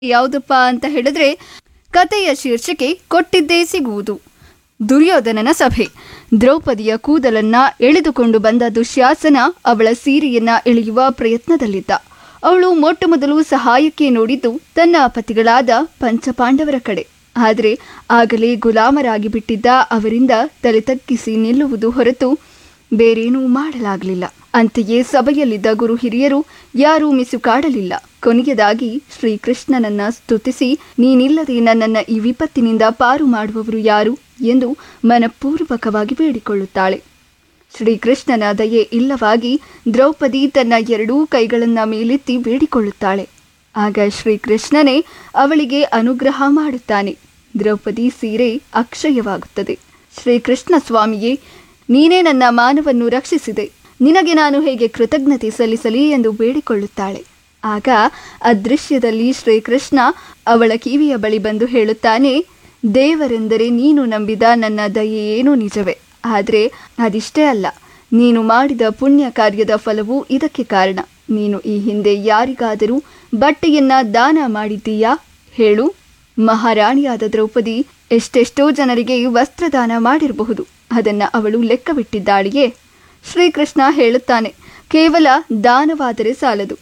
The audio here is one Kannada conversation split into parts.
ಯಾವುದಪ್ಪ ಅಂತ ಹೇಳಿದ್ರೆ ಕತೆಯ ಶೀರ್ಷಿಕೆ ಕೊಟ್ಟಿದ್ದೇ ಸಿಗುವುದು ದುರ್ಯೋಧನನ ಸಭೆ ದ್ರೌಪದಿಯ ಕೂದಲನ್ನ ಎಳೆದುಕೊಂಡು ಬಂದ ದುಶ್ಯಾಸನ ಅವಳ ಸೀರೆಯನ್ನ ಎಳೆಯುವ ಪ್ರಯತ್ನದಲ್ಲಿದ್ದ ಅವಳು ಮೊಟ್ಟ ಮೊದಲು ಸಹಾಯಕ್ಕೆ ನೋಡಿದ್ದು ತನ್ನ ಪತಿಗಳಾದ ಪಂಚಪಾಂಡವರ ಕಡೆ ಆದರೆ ಆಗಲೇ ಗುಲಾಮರಾಗಿ ಬಿಟ್ಟಿದ್ದ ಅವರಿಂದ ತಲೆ ತಗ್ಗಿಸಿ ನಿಲ್ಲುವುದು ಹೊರತು ಬೇರೇನೂ ಮಾಡಲಾಗಲಿಲ್ಲ ಅಂತೆಯೇ ಸಭೆಯಲ್ಲಿದ್ದ ಗುರು ಹಿರಿಯರು ಯಾರೂ ಮಿಸುಕಾಡಲಿಲ್ಲ ಕೊನೆಯದಾಗಿ ಶ್ರೀಕೃಷ್ಣನನ್ನ ಸ್ತುತಿಸಿ ನೀನಿಲ್ಲದೆ ನನ್ನನ್ನ ಈ ವಿಪತ್ತಿನಿಂದ ಪಾರು ಮಾಡುವವರು ಯಾರು ಎಂದು ಮನಪೂರ್ವಕವಾಗಿ ಬೇಡಿಕೊಳ್ಳುತ್ತಾಳೆ ಶ್ರೀಕೃಷ್ಣನ ದಯೆ ಇಲ್ಲವಾಗಿ ದ್ರೌಪದಿ ತನ್ನ ಎರಡೂ ಕೈಗಳನ್ನ ಮೇಲೆತ್ತಿ ಬೇಡಿಕೊಳ್ಳುತ್ತಾಳೆ ಆಗ ಶ್ರೀಕೃಷ್ಣನೇ ಅವಳಿಗೆ ಅನುಗ್ರಹ ಮಾಡುತ್ತಾನೆ ದ್ರೌಪದಿ ಸೀರೆ ಅಕ್ಷಯವಾಗುತ್ತದೆ ಶ್ರೀಕೃಷ್ಣ ಸ್ವಾಮಿಯೇ ನೀನೇ ನನ್ನ ಮಾನವನ್ನು ರಕ್ಷಿಸಿದೆ ನಿನಗೆ ನಾನು ಹೇಗೆ ಕೃತಜ್ಞತೆ ಸಲ್ಲಿಸಲಿ ಎಂದು ಬೇಡಿಕೊಳ್ಳುತ್ತಾಳೆ ಆಗ ಅದೃಶ್ಯದಲ್ಲಿ ಶ್ರೀಕೃಷ್ಣ ಅವಳ ಕಿವಿಯ ಬಳಿ ಬಂದು ಹೇಳುತ್ತಾನೆ ದೇವರೆಂದರೆ ನೀನು ನಂಬಿದ ನನ್ನ ದಯೆಯೇನೂ ನಿಜವೇ ಆದರೆ ಅದಿಷ್ಟೇ ಅಲ್ಲ ನೀನು ಮಾಡಿದ ಪುಣ್ಯ ಕಾರ್ಯದ ಫಲವು ಇದಕ್ಕೆ ಕಾರಣ ನೀನು ಈ ಹಿಂದೆ ಯಾರಿಗಾದರೂ ಬಟ್ಟೆಯನ್ನ ದಾನ ಮಾಡಿದ್ದೀಯಾ ಹೇಳು ಮಹಾರಾಣಿಯಾದ ದ್ರೌಪದಿ ಎಷ್ಟೆಷ್ಟೋ ಜನರಿಗೆ ವಸ್ತ್ರದಾನ ಮಾಡಿರಬಹುದು ಅದನ್ನ ಅವಳು ಲೆಕ್ಕವಿಟ್ಟಿದ್ದಾಳೆಯೇ ಶ್ರೀಕೃಷ್ಣ ಹೇಳುತ್ತಾನೆ ಕೇವಲ ದಾನವಾದರೆ ಸಾಲದು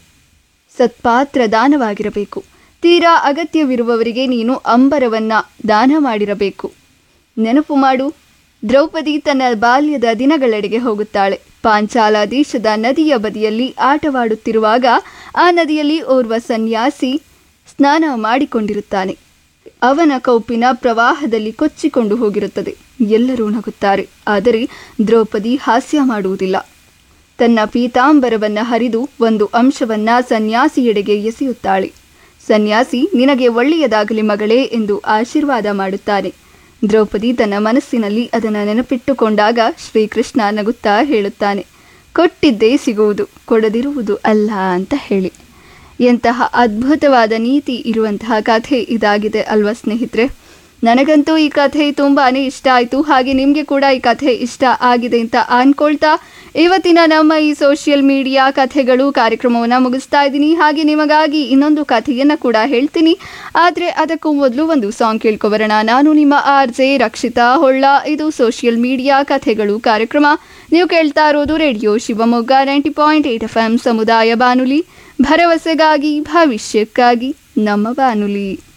ಸತ್ಪಾತ್ರ ದಾನವಾಗಿರಬೇಕು ತೀರಾ ಅಗತ್ಯವಿರುವವರಿಗೆ ನೀನು ಅಂಬರವನ್ನ ದಾನ ಮಾಡಿರಬೇಕು ನೆನಪು ಮಾಡು ದ್ರೌಪದಿ ತನ್ನ ಬಾಲ್ಯದ ದಿನಗಳೆಡೆಗೆ ಹೋಗುತ್ತಾಳೆ ಪಾಂಚಾಲ ದೇಶದ ನದಿಯ ಬದಿಯಲ್ಲಿ ಆಟವಾಡುತ್ತಿರುವಾಗ ಆ ನದಿಯಲ್ಲಿ ಓರ್ವ ಸನ್ಯಾಸಿ ಸ್ನಾನ ಮಾಡಿಕೊಂಡಿರುತ್ತಾನೆ ಅವನ ಕೌಪಿನ ಪ್ರವಾಹದಲ್ಲಿ ಕೊಚ್ಚಿಕೊಂಡು ಹೋಗಿರುತ್ತದೆ ಎಲ್ಲರೂ ನಗುತ್ತಾರೆ ಆದರೆ ದ್ರೌಪದಿ ಹಾಸ್ಯ ಮಾಡುವುದಿಲ್ಲ ತನ್ನ ಪೀತಾಂಬರವನ್ನ ಹರಿದು ಒಂದು ಅಂಶವನ್ನ ಸನ್ಯಾಸಿಯೆಡೆಗೆ ಎಸೆಯುತ್ತಾಳೆ ಸನ್ಯಾಸಿ ನಿನಗೆ ಒಳ್ಳೆಯದಾಗಲಿ ಮಗಳೇ ಎಂದು ಆಶೀರ್ವಾದ ಮಾಡುತ್ತಾನೆ ದ್ರೌಪದಿ ತನ್ನ ಮನಸ್ಸಿನಲ್ಲಿ ಅದನ್ನು ನೆನಪಿಟ್ಟುಕೊಂಡಾಗ ಶ್ರೀಕೃಷ್ಣ ನಗುತ್ತಾ ಹೇಳುತ್ತಾನೆ ಕೊಟ್ಟಿದ್ದೇ ಸಿಗುವುದು ಕೊಡದಿರುವುದು ಅಲ್ಲ ಅಂತ ಹೇಳಿ ಎಂತಹ ಅದ್ಭುತವಾದ ನೀತಿ ಇರುವಂತಹ ಕಥೆ ಇದಾಗಿದೆ ಅಲ್ವಾ ಸ್ನೇಹಿತರೆ ನನಗಂತೂ ಈ ಕಥೆ ತುಂಬಾನೇ ಇಷ್ಟ ಆಯಿತು ಹಾಗೆ ನಿಮಗೆ ಕೂಡ ಈ ಕಥೆ ಇಷ್ಟ ಆಗಿದೆ ಅಂತ ಅನ್ಕೊಳ್ತಾ ಇವತ್ತಿನ ನಮ್ಮ ಈ ಸೋಷಿಯಲ್ ಮೀಡಿಯಾ ಕಥೆಗಳು ಕಾರ್ಯಕ್ರಮವನ್ನು ಮುಗಿಸ್ತಾ ಇದ್ದೀನಿ ಹಾಗೆ ನಿಮಗಾಗಿ ಇನ್ನೊಂದು ಕಥೆಯನ್ನು ಕೂಡ ಹೇಳ್ತೀನಿ ಆದರೆ ಅದಕ್ಕೂ ಮೊದಲು ಒಂದು ಸಾಂಗ್ ಕೇಳ್ಕೊಬರೋಣ ನಾನು ನಿಮ್ಮ ಆರ್ ಜೆ ರಕ್ಷಿತಾ ಹೊಳ್ಳ ಇದು ಸೋಷಿಯಲ್ ಮೀಡಿಯಾ ಕಥೆಗಳು ಕಾರ್ಯಕ್ರಮ ನೀವು ಕೇಳ್ತಾ ಇರೋದು radio Shivamogga ninety point eight F M ಸಮುದಾಯ ಬಾನುಲಿ ಭರವಸೆಗಾಗಿ ಭವಿಷ್ಯಕ್ಕಾಗಿ ನಮ್ಮ ಬಾನುಲಿ